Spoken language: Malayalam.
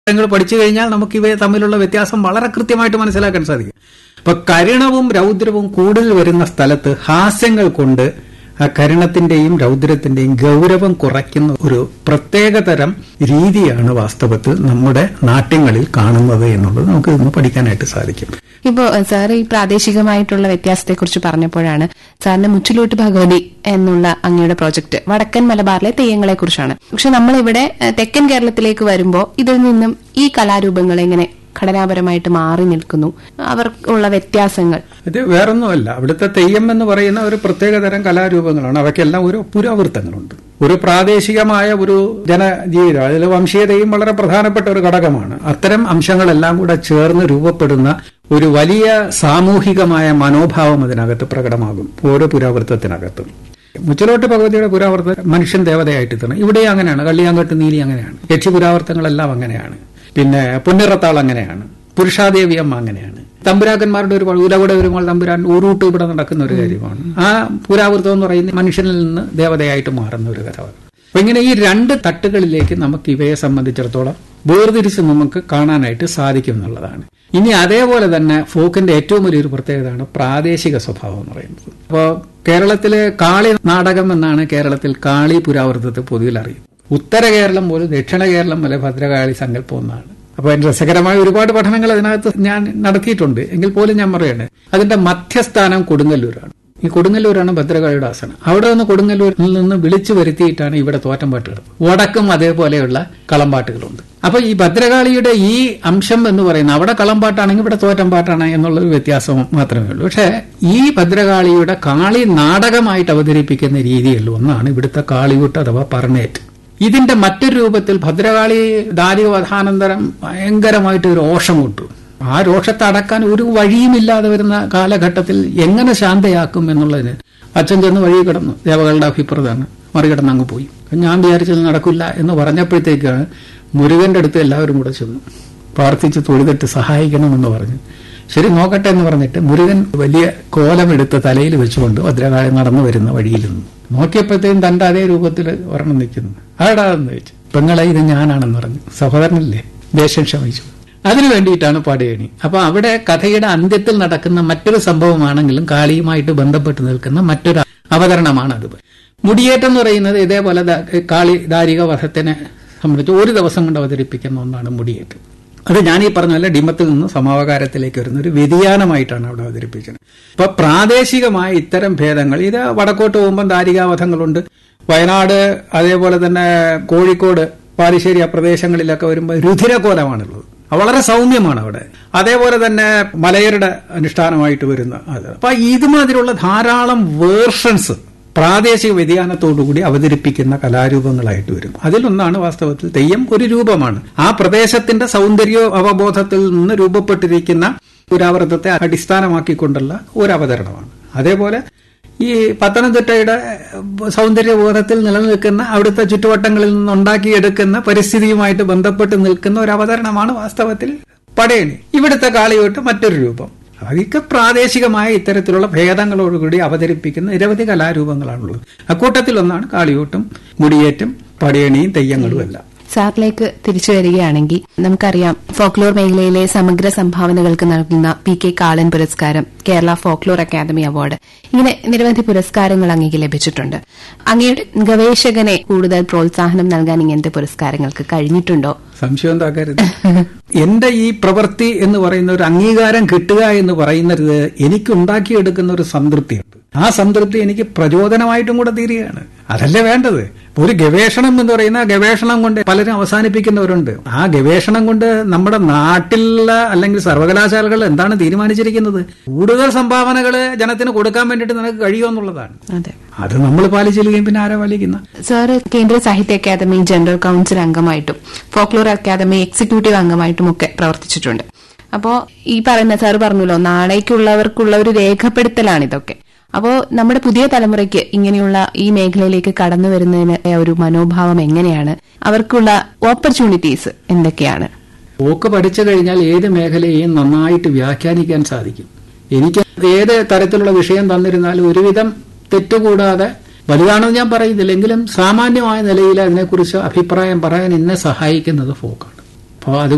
നിങ്ങൾ പഠിച്ചു കഴിഞ്ഞാൽ നമുക്ക് ഇവയെ തമ്മിലുള്ള വ്യത്യാസം വളരെ കൃത്യമായിട്ട് മനസ്സിലാക്കാൻ സാധിക്കും അപ്പൊ കരുണവും രൗദ്രവും കൂടുതൽ വരുന്ന സ്ഥലത്ത് ഹാസ്യങ്ങൾ കൊണ്ട് ആ കരുണത്തിന്റെയും രൗദ്രത്തിന്റെയും ഗൗരവം കുറയ്ക്കുന്ന ഒരു പ്രത്യേകതരം രീതിയാണ് വാസ്തവത്തിൽ നമ്മുടെ നാട്യങ്ങളിൽ കാണുന്നത് എന്നുള്ളത് നമുക്ക് ഇന്ന് പഠിക്കാനായിട്ട് സാധിക്കും ഇപ്പോ സാർ ഈ പ്രാദേശികമായിട്ടുള്ള വ്യത്യാസത്തെക്കുറിച്ച് പറഞ്ഞപ്പോഴാണ് സാറിന്റെ മുച്ചിലോട്ട് ഭഗവതി എന്നുള്ള അങ്ങയുടെ പ്രോജക്ട് വടക്കൻ മലബാറിലെ തെയ്യങ്ങളെ കുറിച്ചാണ് പക്ഷെ നമ്മളിവിടെ ഏഹ്, തെക്കൻ കേരളത്തിലേക്ക് വരുമ്പോൾ ഇതിൽ നിന്നും ഈ കലാരൂപങ്ങൾ എങ്ങനെ ഘടനാപരമായിട്ട് മാറി നിൽക്കുന്നു അവർക്കുള്ള വ്യത്യാസങ്ങൾ ഇത് വേറൊന്നുമല്ല അവിടുത്തെ തെയ്യം എന്ന് പറയുന്ന ഒരു പ്രത്യേകതരം കലാരൂപങ്ങളാണ് അവയ്ക്കെല്ലാം ഒരു പുരാവൃത്തങ്ങളുണ്ട് ഒരു പ്രാദേശികമായ ഒരു ജനജീവിതം അതിൽ വംശീയതയും വളരെ പ്രധാനപ്പെട്ട ഒരു ഘടകമാണ് അത്തരം അംശങ്ങളെല്ലാം കൂടെ ചേർന്ന് രൂപപ്പെടുന്ന ഒരു വലിയ സാമൂഹികമായ മനോഭാവം അതിനകത്ത് പ്രകടമാകും ഓരോ പുരാവൃത്തത്തിനകത്തും മുച്ചിലോട്ട് ഭഗവതിയുടെ പുരാവർത്തനം മനുഷ്യൻ ദേവതയായിട്ട് തന്നെ ഇവിടെ അങ്ങനെയാണ് കള്ളിയാങ്കട്ട് നീലി അങ്ങനെയാണ് യക്ഷി പുരാവർത്തനങ്ങളെല്ലാം അങ്ങനെയാണ് പിന്നെ പുന്നിറത്താൾ അങ്ങനെയാണ് പുരുഷാദേവി അമ്മ അങ്ങനെയാണ് തമ്പുരാക്കന്മാരുടെ ഒരു ഉലകുടെ ഒരുമാൾ തമ്പുരാൻ ഊറൂട്ട് ഇവിടെ നടക്കുന്ന ഒരു കാര്യമാണ് ആ പുരാവൃത്തം എന്ന് പറയുന്നത് മനുഷ്യനിൽ നിന്ന് ദേവതയായിട്ട് മാറുന്ന ഒരു കഥയാണ് അപ്പൊ ഇങ്ങനെ ഈ രണ്ട് തട്ടുകളിലേക്ക് നമുക്ക് ഇവയെ സംബന്ധിച്ചിടത്തോളം വേർതിരിച്ച് നമുക്ക് കാണാനായിട്ട് സാധിക്കും എന്നുള്ളതാണ് ഇനി അതേപോലെ തന്നെ ഫോക്കിന്റെ ഏറ്റവും വലിയൊരു പ്രത്യേകതയാണ് പ്രാദേശിക സ്വഭാവം എന്ന് പറയുന്നത് അപ്പോൾ കേരളത്തിലെ കാളി നാടകം എന്നാണ് കേരളത്തിൽ കാളി പുരാവൃത്തത്തെ പൊതുവിൽ അറിയുന്നത് ഉത്തര കേരളം പോലും ദക്ഷിണ കേരളം വരെ ഭദ്രകാളി സങ്കല്പം ഒന്നാണ് അപ്പൊ അതിന് രസകരമായ ഒരുപാട് പഠനങ്ങൾ അതിനകത്ത് ഞാൻ നടത്തിയിട്ടുണ്ട് എങ്കിൽ പോലും ഞാൻ പറയണേ അതിന്റെ മധ്യസ്ഥാനം കൊടുങ്ങല്ലൂരാണ് ഈ കൊടുങ്ങല്ലൂരാണ് ഭദ്രകാളിയുടെ ആസനം അവിടെ നിന്ന് കൊടുങ്ങല്ലൂരിൽ നിന്ന് വിളിച്ചു വരുത്തിയിട്ടാണ് ഇവിടെ തോറ്റംപാട്ടുകൾ വടക്കും അതേപോലെയുള്ള കളമ്പാട്ടുകളുണ്ട് അപ്പൊ ഈ ഭദ്രകാളിയുടെ ഈ അംശം എന്ന് പറയുന്നത് അവിടെ കളമ്പാട്ടാണെങ്കിൽ ഇവിടെ തോറ്റംപാട്ടാണ് എന്നുള്ളൊരു വ്യത്യാസം മാത്രമേ ഉള്ളൂ പക്ഷേ ഈ ഭദ്രകാളിയുടെ കാളി നാടകമായിട്ട് അവതരിപ്പിക്കുന്ന രീതിയിൽ ഒന്നാണ് ഇവിടുത്തെ കാളിയൂട്ട് അഥവാ പറണേറ്റ് ഇതിന്റെ മറ്റൊരു രൂപത്തിൽ ഭദ്രകാളി ദാരികവധാനന്തരം ഭയങ്കരമായിട്ട് ഒരു രോഷം വിട്ടു ആ രോഷത്തെ അടക്കാൻ ഒരു വഴിയുമില്ലാതെ വരുന്ന കാലഘട്ടത്തിൽ എങ്ങനെ ശാന്തയാക്കും എന്നുള്ളതിന് അച്ഛൻ ചെന്ന് വഴി കിടന്നു ദേവകളുടെ അഭിപ്രതാണ് മറികടന്ന് അങ്ങ് പോയി ഞാൻ വിചാരിച്ചത് നടക്കില്ല എന്ന് പറഞ്ഞപ്പോഴത്തേക്കാണ് മുരുകന്റെ അടുത്ത് എല്ലാവരും കൂടെ ചെന്നു പ്രാർത്ഥിച്ച് തൊഴുതിട്ട് സഹായിക്കണമെന്ന് പറഞ്ഞു ശരി നോക്കട്ടെ എന്ന് പറഞ്ഞിട്ട് മുരുകൻ വലിയ കോലമെടുത്ത് തലയിൽ വെച്ചുകൊണ്ട് ഭദ്രകാളി നടന്നു വരുന്ന വഴിയിൽ നിന്നു നോക്കിയപ്പോഴത്തേക്കും തന്റെ അതേ രൂപത്തിൽ ഒരെണ്ണം നിൽക്കുന്നു ആടാന്ന് ചോദിച്ചു പെങ്ങളെ ഇത് ഞാനാണെന്ന് പറഞ്ഞു സഹോദരനല്ലേ ദേഷ്യം ക്ഷമിച്ചു അതിനു വേണ്ടിയിട്ടാണ് പടയണി അപ്പൊ അവിടെ കഥയുടെ അന്ത്യത്തിൽ നടക്കുന്ന മറ്റൊരു സംഭവമാണെങ്കിലും കാളിയുമായിട്ട് ബന്ധപ്പെട്ട് നിൽക്കുന്ന മറ്റൊരു അവതരണമാണ് അത് മുടിയേറ്റം എന്ന് പറയുന്നത് ഇതേപോലെ ദാ- കാളി ദാരിക വധത്തിനെ സംബന്ധിച്ച് ഒരു ദിവസം കൊണ്ട് അവതരിപ്പിക്കുന്ന ഒന്നാണ് മുടിയേറ്റം അത് ഞാൻ ഈ പറഞ്ഞ പോലെ ഡിമത്തിൽ നിന്ന് സമാവകാരത്തിലേക്ക് വരുന്ന ഒരു വ്യതിയാനമായിട്ടാണ് അവിടെ അവതരിപ്പിച്ചത് അപ്പൊ പ്രാദേശികമായ ഇത്തരം ഭേദങ്ങൾ ഇത് വടക്കോട്ട് പോകുമ്പോൾ ദാരികാവധങ്ങളുണ്ട് വയനാട് അതേപോലെ തന്നെ കോഴിക്കോട് പാലിശ്ശേരി ആ പ്രദേശങ്ങളിലൊക്കെ വരുമ്പോൾ രുധിരകോലമാണുള്ളത് വളരെ സൗമ്യമാണ് അവിടെ അതേപോലെ തന്നെ മലയരുടെ അനുഷ്ഠാനമായിട്ട് വരുന്ന അത് അപ്പൊ ഇതുമാതിരിയുള്ള ധാരാളം വേർഷൻസ് പ്രാദേശിക വ്യതിയാനത്തോടുകൂടി അവതരിപ്പിക്കുന്ന കലാരൂപങ്ങളായിട്ട് വരും അതിലൊന്നാണ് വാസ്തവത്തിൽ തെയ്യം ഒരു രൂപമാണ് ആ പ്രദേശത്തിന്റെ സൗന്ദര്യ അവബോധത്തിൽ നിന്ന് രൂപപ്പെട്ടിരിക്കുന്ന പുരാവൃത്തത്തെ അടിസ്ഥാനമാക്കിക്കൊണ്ടുള്ള ഒരു അവതരണമാണ് അതേപോലെ ഈ പത്തനംതിട്ടയുടെ സൗന്ദര്യബോധത്തിൽ നിലനിൽക്കുന്ന അവിടുത്തെ ചുറ്റുവട്ടങ്ങളിൽ നിന്നുണ്ടാക്കിയെടുക്കുന്ന പരിസ്ഥിതിയുമായിട്ട് ബന്ധപ്പെട്ട് നിൽക്കുന്ന ഒരു അവതരണമാണ് വാസ്തവത്തിൽ പടയണി ഇവിടുത്തെ കാളിയോട്ട് മറ്റൊരു രൂപം അതൊക്കെ പ്രാദേശികമായ ഇത്തരത്തിലുള്ള ഭേദങ്ങളോടുകൂടി അവതരിപ്പിക്കുന്ന നിരവധി കലാരൂപങ്ങളാണുള്ളത് അക്കൂട്ടത്തിലൊന്നാണ് കാളിയോട്ടും മുടിയേറ്റും പടയണിയും തെയ്യങ്ങളും എല്ലാം സാറിലേക്ക് തിരിച്ചു വരികയാണെങ്കിൽ നമുക്കറിയാം ഫോക്ലോർ മേഖലയിലെ സമഗ്ര സംഭാവനകൾക്ക് നൽകുന്ന പി കെ കാളൻ പുരസ്കാരം കേരള ഫോക്ലോർ അക്കാദമി അവാർഡ് ഇങ്ങനെ നിരവധി പുരസ്കാരങ്ങൾ അങ്ങേക്ക് ലഭിച്ചിട്ടുണ്ട് അങ്ങയുടെ ഗവേഷകനെ കൂടുതൽ പ്രോത്സാഹനം നൽകാൻ ഇങ്ങനത്തെ പുരസ്കാരങ്ങൾക്ക് കഴിഞ്ഞിട്ടുണ്ടോ സംശയം എന്താക്കരുത് എന്റെ ഈ പ്രവൃത്തി എന്ന് പറയുന്ന ഒരു അംഗീകാരം കിട്ടുക എന്ന് പറയുന്നത് എനിക്കുണ്ടാക്കിയെടുക്കുന്ന ഒരു സംതൃപ്തിയുണ്ട് ആ സംതൃപ്തി എനിക്ക് പ്രചോദനമായിട്ടും കൂടെ തീരുകയാണ് അതല്ലേ വേണ്ടത് ഒരു ഗവേഷണം എന്ന് പറയുന്ന ഗവേഷണം കൊണ്ട് പലരും അവസാനിപ്പിക്കുന്നവരുണ്ട് ആ ഗവേഷണം കൊണ്ട് നമ്മുടെ നാട്ടിലുള്ള അല്ലെങ്കിൽ സർവകലാശാലകൾ എന്താണ് തീരുമാനിച്ചിരിക്കുന്നത് കൂടുതൽ സംഭാവനകൾ ജനത്തിന് കൊടുക്കാൻ വേണ്ടിയിട്ട് നിനക്ക് കഴിയുമെന്നുള്ളതാണ് അതെ അത് നമ്മൾ പാലിച്ചില്ലെങ്കിൽ പിന്നെ ആരാ പാലിക്കുന്ന sir Kendra Sahitya Akademi general council അംഗമായിട്ടും ഫോക്ലോർ അക്കാദമി എക്സിക്യൂട്ടീവ് അംഗമായിട്ടും ഒക്കെ പ്രവർത്തിച്ചിട്ടുണ്ട് അപ്പോ ഈ പറയുന്ന സാറ് പറഞ്ഞല്ലോ നാളേക്കുള്ളവർക്കുള്ള ഒരു രേഖപ്പെടുത്തലാണ് ഇതൊക്കെ അപ്പോ നമ്മുടെ പുതിയ തലമുറയ്ക്ക് ഇങ്ങനെയുള്ള ഈ മേഖലയിലേക്ക് കടന്നു വരുന്നതിന് ഒരു മനോഭാവം എങ്ങനെയാണ് അവർക്കുള്ള ഓപ്പർച്യൂണിറ്റീസ് എന്തൊക്കെയാണ് പോക്ക് പഠിച്ചു കഴിഞ്ഞാൽ ഏത് മേഖലയെയും നന്നായിട്ട് വ്യാഖ്യാനിക്കാൻ സാധിക്കും എനിക്ക് ഏത് തരത്തിലുള്ള വിഷയം തന്നിരുന്നാലും ഒരുവിധം തെറ്റുകൂടാതെ വലുതാണെന്ന് ഞാൻ പറയുന്നില്ല എങ്കിലും സാമാന്യമായ നിലയിൽ അതിനെക്കുറിച്ച് അഭിപ്രായം പറയാൻ എന്നെ സഹായിക്കുന്നത് ഫോക്കാണ് അപ്പോൾ അത്